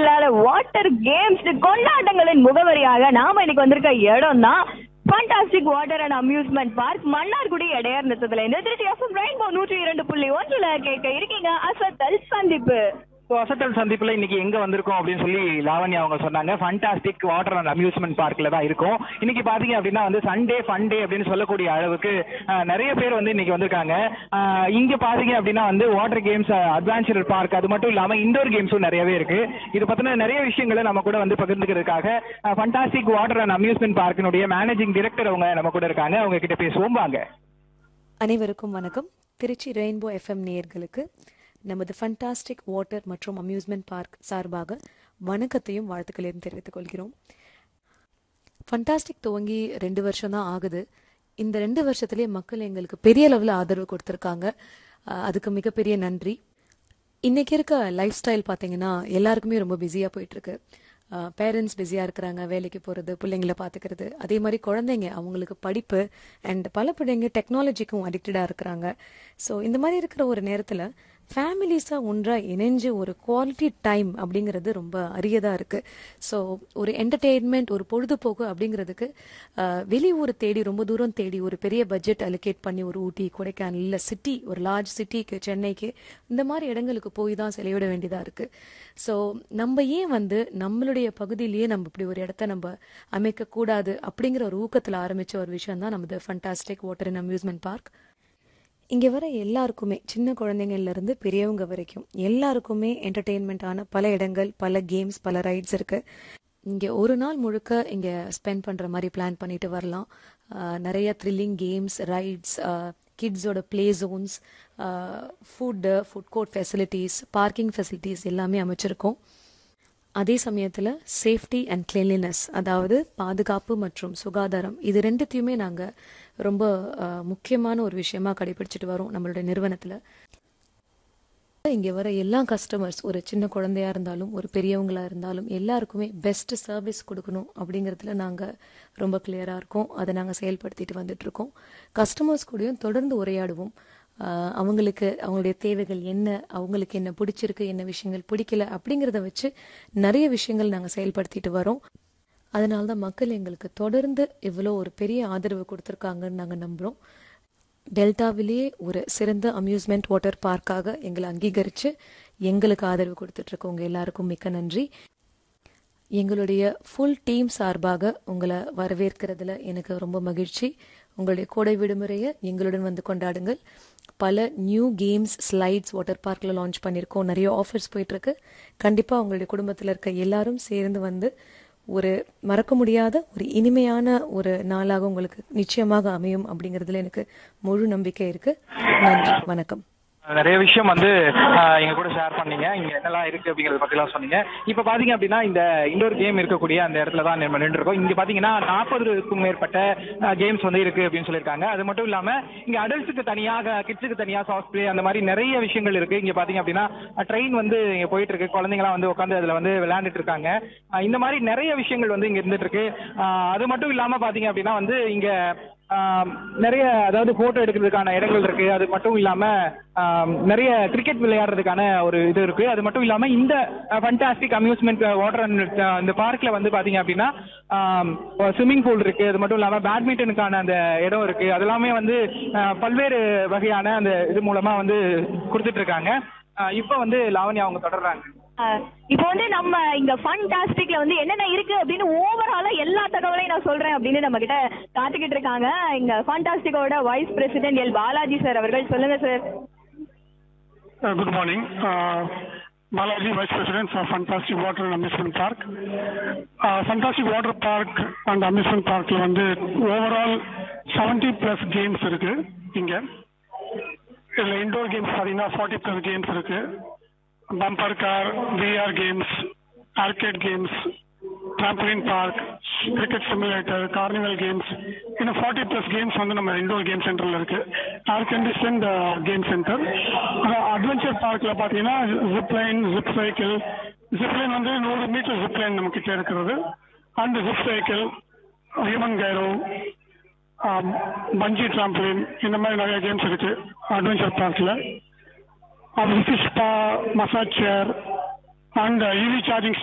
இல்லாத water games கொண்டாட்டங்களின் முகவரியாக நாம இன்னைக்கு வந்திருக்க இடம் தான் fantastic water and amusement park Mannargudi Idaiyar நிறுத்தத்துல இந்த திருச்சி எஃப்எம் ரெயின்போ நூற்றி இரண்டு புள்ளி ஒன்றுல கேட்க இருக்கீங்க அசத்தல் சந்திப்பு ஸோ அசட்டல் சந்திப்புல இன்னைக்கு எங்க வந்திருக்கோம் அப்படின்னு சொல்லி லாவண்யா அவங்க சொன்னாங்க ஃபண்டாஸ்டிக் வாட்டர் அண்ட் அம்யூஸ்மெண்ட் பார்க்ல தான் இருக்கும் இன்னைக்கு பாத்தீங்க அப்படின்னா வந்து சண்டே ஃபன் டே அப்படின்னு சொல்லக்கூடிய அளவுக்கு அஹ், நிறைய பேர் வந்து இன்னைக்கு வந்திருக்காங்க அஹ், இங்க பாத்தீங்க அப்படின்னா வந்து வாட்டர் கேம்ஸ் அட்வான்ச்சர் பார்க் அது மட்டும் இல்லாம இண்டோர் கேம்ஸும் நிறையவே இருக்கு இது பத்தின நிறைய விஷயங்களை நம்ம கூட வந்து பகிர்ந்துக்கிறதுக்காக ஃபண்டாஸ்டிக் வாட்டர் அண்ட் அம்யூஸ்மெண்ட் பார்க்கினுடைய மேனேஜிங் டைரக்டர் அவங்க நம்ம கூட இருக்காங்க அவங்க கிட்ட பேசுவோம் வாங்க அனைவருக்கும் வணக்கம் திருச்சி ரெயின்போ எஃப்எம் நேயர்களுக்கு நமது ஃபண்டாஸ்டிக் வாட்டர் மற்றும் அம்யூஸ்மெண்ட் பார்க் சார்பாக வணக்கத்தையும் வாழ்த்துக்களையும் தெரிவித்துக் கொள்கிறோம் ஃபண்டாஸ்டிக் துவங்கி ரெண்டு வருஷம் தான் ஆகுது இந்த ரெண்டு வருஷத்துலேயே மக்கள் எங்களுக்கு பெரிய லெவலில் ஆதரவு கொடுத்துருக்காங்க அஹ் அதுக்கு மிகப்பெரிய நன்றி இன்னைக்கு இருக்க லைஃப் ஸ்டைல் பார்த்தீங்கன்னா எல்லாருக்குமே ரொம்ப பிஸியாக போயிட்டுருக்கு பேரண்ட்ஸ் பிஸியாக இருக்கிறாங்க வேலைக்கு போகிறது பிள்ளைங்கள பார்த்துக்கிறது அதே மாதிரி குழந்தைங்க அவங்களுக்கு படிப்பு அண்ட் பல பிள்ளைங்க டெக்னாலஜிக்கும் அடிக்டடாக இருக்கிறாங்க ஸோ இந்த மாதிரி இருக்கிற ஒரு நேரத்தில் ஃபேமிலிஸாக ஒன்றாக இணைஞ்சு ஒரு குவாலிட்டி டைம் அப்படிங்கிறது ரொம்ப அரியதாக இருக்குது ஸோ ஒரு என்டர்டெயின்மெண்ட் ஒரு பொழுதுபோக்கு அப்படிங்கிறதுக்கு அஹ், வெளியூர் தேடி ரொம்ப தூரம் தேடி ஒரு பெரிய பட்ஜெட் அலோகேட் பண்ணி ஒரு ஊட்டி கொடைக்கானல் இல்லை சிட்டி ஒரு லார்ஜ் சிட்டிக்கு சென்னைக்கு இந்த மாதிரி இடங்களுக்கு போய் தான் செலவிட வேண்டியதாக இருக்குது ஸோ நம்ம ஏன் வந்து நம்மளுடைய பகுதியிலேயே நம்ம இப்படி ஒரு இடத்த நம்ம அமைக்கக்கூடாது அப்படிங்கிற ஒரு ஊக்கத்தில் ஆரம்பித்த ஒரு விஷயம் தான் நமது fantastic water and amusement park இங்கே வர எல்லாருக்குமே சின்ன குழந்தைங்கள்ல இருந்து பெரியவங்க வரைக்கும் எல்லாருக்குமே என்டர்டெயின்மெண்ட்டான பல இடங்கள் பல கேம்ஸ் பல ரைட்ஸ் இருக்கு இங்கே ஒரு நாள் முழுக்க இங்கே ஸ்பெண்ட் பண்ணுற மாதிரி பிளான் பண்ணிட்டு வரலாம் ஆஹ் நிறைய த்ரில்லிங் கேம்ஸ் ரைட்ஸ் கிட்ஸோட play zones food food court facilities parking facilities எல்லாமே அமைச்சிருக்கோம் அதே சமயத்தில் சேஃப்டி அண்ட் கிளீன்லினஸ் அதாவது பாதுகாப்பு மற்றும் சுகாதாரம் இது ரெண்டுத்தையுமே நாங்கள் ரொம்ப அஹ், முக்கியமான ஒரு விஷயமா கடைபிடிச்சிட்டு வரோம் நம்மளுடைய நிறுவனத்தில் இங்கே வர எல்லா கஸ்டமர்ஸ் ஒரு சின்ன குழந்தையா இருந்தாலும் ஒரு பெரியவங்களா இருந்தாலும் எல்லாருக்குமே பெஸ்ட் சர்வீஸ் கொடுக்கணும் அப்படிங்கிறதுல நாங்கள் ரொம்ப கிளியராக இருக்கோம் அதை நாங்கள் செயல்படுத்திட்டு வந்துட்டு இருக்கோம் கஸ்டமர்ஸ் கூடயும் தொடர்ந்து உரையாடுவோம் ஆஹ் அவங்களுக்கு அவங்களுடைய தேவைகள் என்ன அவங்களுக்கு என்ன பிடிச்சிருக்கு என்ன விஷயங்கள் பிடிக்கல அப்படிங்கிறத வச்சு நிறைய விஷயங்கள் நாங்கள் செயல்படுத்திட்டு வரோம் அதனால தான் மக்கள் எங்களுக்கு தொடர்ந்து இவ்வளோ ஒரு பெரிய ஆதரவு கொடுத்துருக்காங்கன்னு நாங்கள் நம்புகிறோம் டெல்டாவிலேயே ஒரு சிறந்த அம்யூஸ்மெண்ட் வாட்டர் பார்க்காக எங்களை அங்கீகரித்து எங்களுக்கு ஆதரவு கொடுத்துட்ருக்கவங்க எல்லாருக்கும் மிக்க நன்றி எங்களுடைய ஃபுல் டீம் சார்பாக உங்களை வரவேற்கிறதுல எனக்கு ரொம்ப மகிழ்ச்சி உங்களுடைய கோடை விடுமுறையை எங்களுடன் வந்து கொண்டாடுங்கள் பல நியூ கேம்ஸ் ஸ்லைட்ஸ் வாட்டர் பார்க்கில் லான்ச் பண்ணியிருக்கோம் நிறைய ஆஃபர்ஸ் போயிட்டுருக்கு கண்டிப்பாக உங்களுடைய குடும்பத்தில் இருக்க எல்லாரும் சேர்ந்து வந்து ஒரு மறக்க முடியாத ஒரு இனிமையான ஒரு நாளாக உங்களுக்கு நிச்சயமாக அமையும் அப்படிங்கிறதுல எனக்கு முழு நம்பிக்கை இருக்கு நன்றி வணக்கம் நிறைய விஷயம் வந்து ஆஹ், எங்க கூட ஷேர் பண்ணீங்க இங்க என்னெல்லாம் இருக்கு அப்படிங்கறத பத்தி எல்லாம் சொன்னீங்க இப்ப பாத்தீங்க அப்படின்னா இந்த இண்டோர் கேம் இருக்கக்கூடிய அந்த இடத்துல தான் நம்ம நின்று இருக்கோம் இங்க பாத்தீங்கன்னா நாற்பதுக்கும் மேற்பட்ட கேம்ஸ் வந்து இருக்கு அப்படின்னு சொல்லியிருக்காங்க அது மட்டும் இல்லாம இங்க அடல்ட்ஸுக்கு தனியாக கிட்ஸுக்கு தனியா சாஃப்ட் பிளே அந்த மாதிரி நிறைய விஷயங்கள் இருக்கு இங்க பாத்தீங்க அப்படின்னா ட்ரெயின் வந்து இங்க போயிட்டு இருக்கு குழந்தைங்களாம் வந்து உட்காந்து அதுல வந்து விளையாண்டுட்டு இருக்காங்க ஆஹ், இந்த மாதிரி நிறைய விஷயங்கள் வந்து இங்க இருந்துட்டு இருக்கு ஆஹ், அது மட்டும் இல்லாம பாத்தீங்க அப்படின்னா வந்து இங்க ஆம், நிறைய அதாவது போட்டோ எடுக்கிறதுக்கான இடங்கள் இருக்கு அது மட்டும் இல்லாம ஆம், நிறைய கிரிக்கெட் விளையாடுறதுக்கான ஒரு இது இருக்கு அது மட்டும் இல்லாம இந்த ஃபண்டாஸ்டிக் அம்யூஸ்மெண்ட் வாட்டர் இந்த பார்க்ல வந்து பாத்தீங்க அப்படின்னா ஸ்விம்மிங் பூல் இருக்கு அது மட்டும் இல்லாம பேட்மிண்டனுக்கான அந்த இடம் இருக்கு அது எல்லாமே வந்து ஆ, பல்வேறு வகையான அந்த இது மூலமா வந்து கொடுத்துட்டு இருக்காங்க ஆ, இப்ப வந்து லாவண்யா அவங்க தொடர்றாங்க அஹ் இப்போ வந்து நம்ம இங்க ஃபண்டாஸ்டிக்ல வந்து என்னென்ன இருக்கு அப்படின்னு ஓவராலா எல்லா தகவலையும் நான் சொல்றேன் அப்படின்னு நம்ம கிட்ட காத்துக்கிட்டு இருக்காங்க இங்க ஃபண்டாஸ்டிக்கோட vice president L Balaji sir அவர்கள் சொல்லுங்க sir Uh, Good morning. Uh, Balaji, Vice President for Fantastic Water and Amusement Park. Uh, Fantastic Water Park and Amusement Parkல வந்து ஓவரால் 70 பிளஸ் கேம்ஸ் இருக்கு இங்க இதுல இண்டோர் கேம்ஸ் பார்த்தீங்கன்னா 40 பிளஸ் கேம்ஸ் இருக்கு bumper car VR games arcade games trampoline park cricket simulator carnival games இன்னும் forty plus games வந்து நம்ம இண்டோர் கேம் சென்டரில் இருக்கு air condition game centre adventure பார்க்கில் பார்த்தீங்கன்னா zip line zip cycle zip line வந்து நூறு மீட்டர் ஜிப் லைன் நம்ம கிட்ட இருக்கிறது and zip cycle human gyro bungee trampoline இந்த மாதிரி நிறைய கேம்ஸ் இருக்கு அட்வென்ச்சர் பார்க்கில் அப்புறம் fish spa massage chair and EV charging